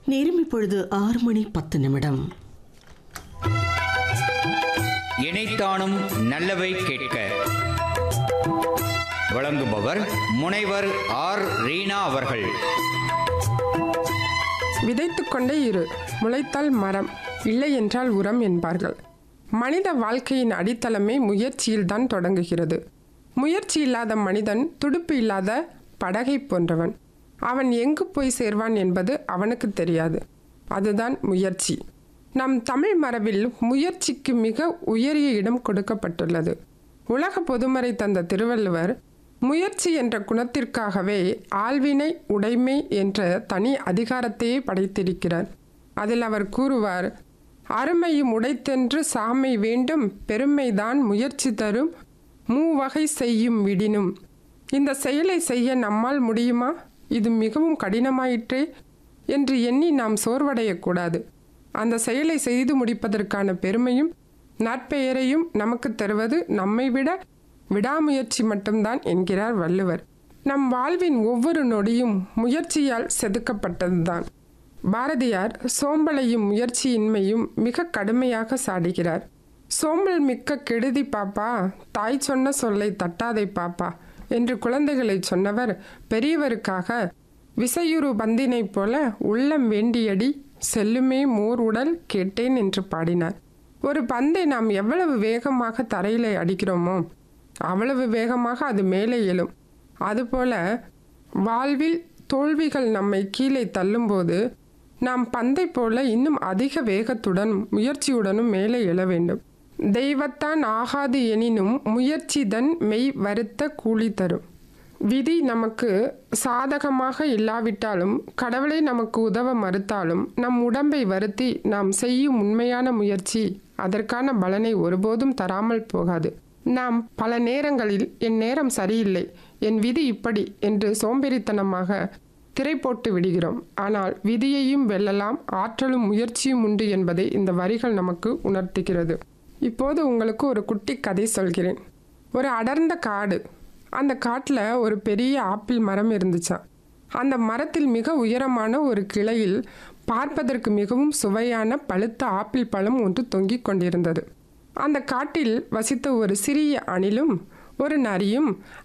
நேரம் இப்பொழுது ஆறு மணி பத்து நிமிடம் இணைத்தானும் நல்லவை கேட்க வழங்குபவர் முனைவர் ஆர் ரீனா அவர்கள் விதைத்துக் கொண்டே இரு முளைத்தால் மரம் இல்லை என்றால் உரம் என்பார்கள் மனித வாழ்க்கையின் அடித்தளமே முயற்சியில்தான் தொடங்குகிறது முயற்சி இல்லாத மனிதன் துடுப்பு இல்லாத படகை போன்றவன் அவன் எங்கு போய் சேர்வான் என்பது அவனுக்கு தெரியாது அதுதான் முயற்சி நம் தமிழ் மரபில் முயற்சிக்கு மிக உயரிய இடம் கொடுக்கப்பட்டுள்ளது உலக பொதுமறை தந்த திருவள்ளுவர் முயற்சி என்ற குணத்திற்காகவே ஆள்வினை உடைமை என்ற தனி அதிகாரத்தையே படைத்திருக்கிறார் அதில் அவர் கூறுவார் அருமையும் உடைத்தென்று சாமை வேண்டும் பெருமைதான் முயற்சி தரும் மூவகை செய்யும் விடினும் இந்த செயலை செய்ய நம்மால் முடியுமா இது மிகவும் கடினமாயிற்றே என்று எண்ணி நாம் சோர்வடையக்கூடாது அந்த செயலை செய்து முடிப்பதற்கான பெருமையும் நற்பெயரையும் நமக்கு தருவது நம்மை விட விடாமுயற்சி மட்டும்தான் என்கிறார் வள்ளுவர் நம் வாழ்வின் ஒவ்வொரு நொடியும் முயற்சியால் செதுக்கப்பட்டதுதான் பாரதியார் சோம்பலையும் முயற்சியின்மையும் மிக கடுமையாக சாடுகிறார் சோம்பல் மிக்க கெடுதி பாப்பா தாய் சொன்ன சொல்லை தட்டாதே பாப்பா என்று குழந்தைகளை சொன்னவர் பெரியவருக்காக விசையுறு பந்தினைப் போல உள்ளம் வேண்டியடி செல்லுமே மோர் உடல் கேட்டேன் என்று பாடினார் ஒரு பந்தை நாம் எவ்வளவு வேகமாக தரையிலே அடிக்கிறோமோ அவ்வளவு வேகமாக அது மேலே எழும் அதுபோல வாழ்வில் தோல்விகள் நம்மை கீழே தள்ளும்போது நாம் பந்தை போல இன்னும் அதிக வேகத்துடன் முயற்சியுடனும் மேலே எழ வேண்டும் தெய்வத்தான் ஆகாது எனினும் முயற்சிதன் மெய் வருத்த கூலி தரும் விதி நமக்கு சாதகமாக இல்லாவிட்டாலும் கடவுளை நமக்கு உதவ மறுத்தாலும் நம் உடம்பை வருத்தி நாம் செய்யும் உண்மையான முயற்சி அதற்கான பலனை ஒருபோதும் தராமல் போகாது நாம் பல நேரங்களில் என் நேரம் சரியில்லை என் விதி இப்படி என்று சோம்பேறித்தனமாக திரை போட்டு விடுகிறோம் ஆனால் விதியையும் வெல்லலாம் ஆற்றலும் முயற்சியும் உண்டு என்பதை இந்த வரிகள் நமக்கு உணர்த்துகிறது இப்போது உங்களுக்கு ஒரு குட்டி கதை சொல்கிறேன் ஒரு அடர்ந்த காடு அந்த காட்டில் ஒரு பெரிய ஆப்பிள் மரம் இருந்துச்சாம் அந்த மரத்தில் மிக உயரமான ஒரு கிளையில் பார்ப்பதற்கு மிகவும் சுவையான பழுத்த ஆப்பிள் பழம் ஒன்று தொங்கிக் கொண்டிருந்தது அந்த காட்டில் வசித்த ஒரு சிறிய அணிலும் ஒரு நரியும்